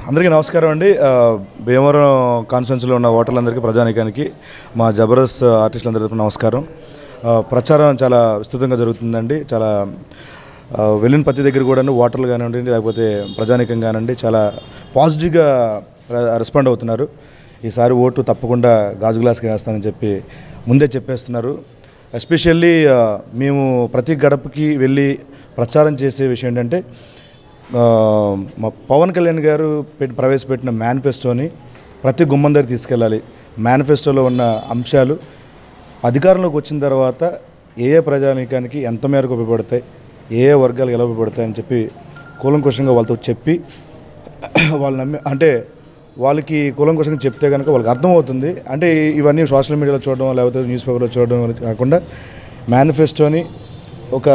అందరికీ నమస్కారం అండి ఆ, భీమవరం కాన్ఫరెన్స్లో ఉన్న ఓటర్లందరికీ ప్రజానికానికి మా జబర్దస్త్ ఆర్టిస్టులందరికీ నమస్కారం ఆ, ప్రచారం చాలా విస్తృతంగా జరుగుతుందండి చాలా ఆ, వెళ్ళిన ప్రతి దగ్గర కూడా ఓటర్లు కానివ్వండి లేకపోతే ప్రజానికం కానివ్వండి చాలా పాజిటివ్గా రె- రెస్పాండ్ అవుతున్నారు ఈసారి ఓటు తప్పకుండా గాజు గ్లాస్కి వేస్తానని చెప్పి ముందే చెప్పేస్తున్నారు ఎస్పెషల్లీ మేము ప్రతి గడపకి వెళ్ళి ప్రచారం చేసే విషయం ఏంటంటే ఆ, మా పవన్ కళ్యాణ్ గారు పెట్టి ప్రవేశపెట్టిన మేనిఫెస్టోని ప్రతి గుమ్మం దగ్గర తీసుకెళ్ళాలి మేనిఫెస్టోలో ఉన్న అంశాలు అధికారంలోకి వచ్చిన తర్వాత ఏ ఏ ప్రజానీకానికి ఎంత మేరకు ఉపయోగపడతాయి ఏ ఏ వర్గాలకు ఎలా ఉపయోగపడతాయి అని చెప్పి కూలంకుషంగా వాళ్ళతో చెప్పి వాళ్ళు నమ్మి అంటే వాళ్ళకి కూలంకుషంగా చెప్తే కనుక వాళ్ళకి అర్థమవుతుంది అంటే ఇవన్నీ సోషల్ మీడియాలో చూడడం లేకపోతే న్యూస్ పేపర్లో చూడడం అనేది కాకుండా మేనిఫెస్టోని ఒక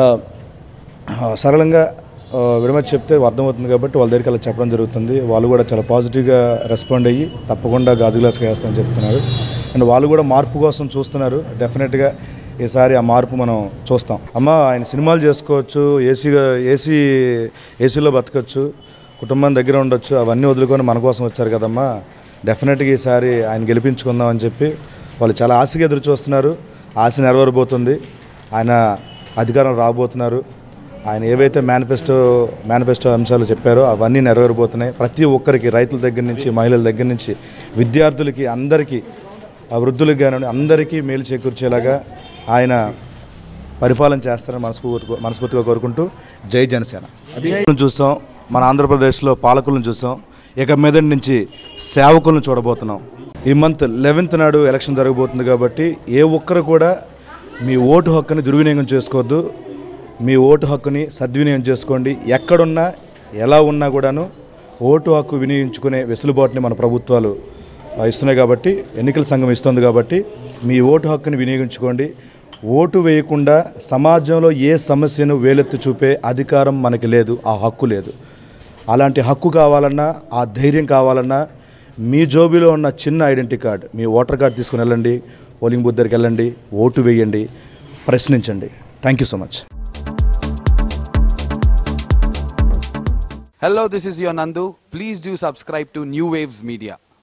ఆ, సరళంగా ఆ, విడమతి చెప్తే అర్థమవుతుంది కాబట్టి వాళ్ళ దగ్గరికి అలా చెప్పడం జరుగుతుంది వాళ్ళు కూడా చాలా పాజిటివ్గా రెస్పాండ్ అయ్యి తప్పకుండా గాజు గ్లాస్కి వేస్తామని చెప్తున్నారు అండ్ వాళ్ళు కూడా మార్పు కోసం చూస్తున్నారు డెఫినెట్గా ఈసారి ఆ మార్పు మనం చూస్తాం అమ్మ ఆయన సినిమాలు చేసుకోవచ్చు ఏసీగా ఏసీ ఏసీలో బతకచ్చు కుటుంబం దగ్గర ఉండొచ్చు అవన్నీ వదులుకొని మన కోసం వచ్చారు కదమ్మా డెఫినెట్గా ఈసారి ఆయన గెలిపించుకుందాం అని చెప్పి వాళ్ళు చాలా ఆశగా ఎదురు చూస్తున్నారు ఆశ నెరవేరబోతుంది ఆయన అధికారం రాబోతున్నారు ఆయన ఏవైతే మేనిఫెస్టో మేనిఫెస్టో అంశాలు చెప్పారో అవన్నీ నెరవేరబోతున్నాయి ప్రతి ఒక్కరికి రైతుల దగ్గర నుంచి మహిళల దగ్గర నుంచి విద్యార్థులకి అందరికీ ఆ వృద్ధులకు కానీ అందరికీ మేలు చేకూర్చేలాగా ఆయన పరిపాలన చేస్తారని మనస్ఫూర్తి మనస్ఫూర్తిగా కోరుకుంటూ జై జనసేన చూస్తాం మన ఆంధ్రప్రదేశ్లో పాలకులను చూసాం ఇక మీద నుంచి సేవకులను చూడబోతున్నాం ఈ మంత్ లెవెన్త్ నాడు ఎలక్షన్ జరగబోతుంది కాబట్టి ఏ ఒక్కరు కూడా మీ ఓటు హక్కుని దుర్వినియోగం చేసుకోవద్దు మీ ఓటు హక్కుని సద్వినియోగం చేసుకోండి ఎక్కడున్నా ఎలా ఉన్నా కూడాను ఓటు హక్కు వినియోగించుకునే వెసులుబాటుని మన ప్రభుత్వాలు ఆ, ఇస్తున్నాయి కాబట్టి ఎన్నికల సంఘం ఇస్తుంది కాబట్టి మీ ఓటు హక్కుని వినియోగించుకోండి ఓటు వేయకుండా సమాజంలో ఏ సమస్యను వేలెత్తి చూపే అధికారం మనకి లేదు ఆ హక్కు లేదు అలాంటి హక్కు కావాలన్నా ఆ ధైర్యం కావాలన్నా మీ జోబీలో ఉన్న చిన్న ఐడెంటిటీ కార్డ్ మీ ఓటర్ కార్డ్ తీసుకుని వెళ్ళండి పోలింగ్ బూత్ దగ్గరికి వెళ్ళండి ఓటు వేయండి ప్రశ్నించండి thank you so much Hello, this is your Nandu. Please do subscribe to New Waves Media.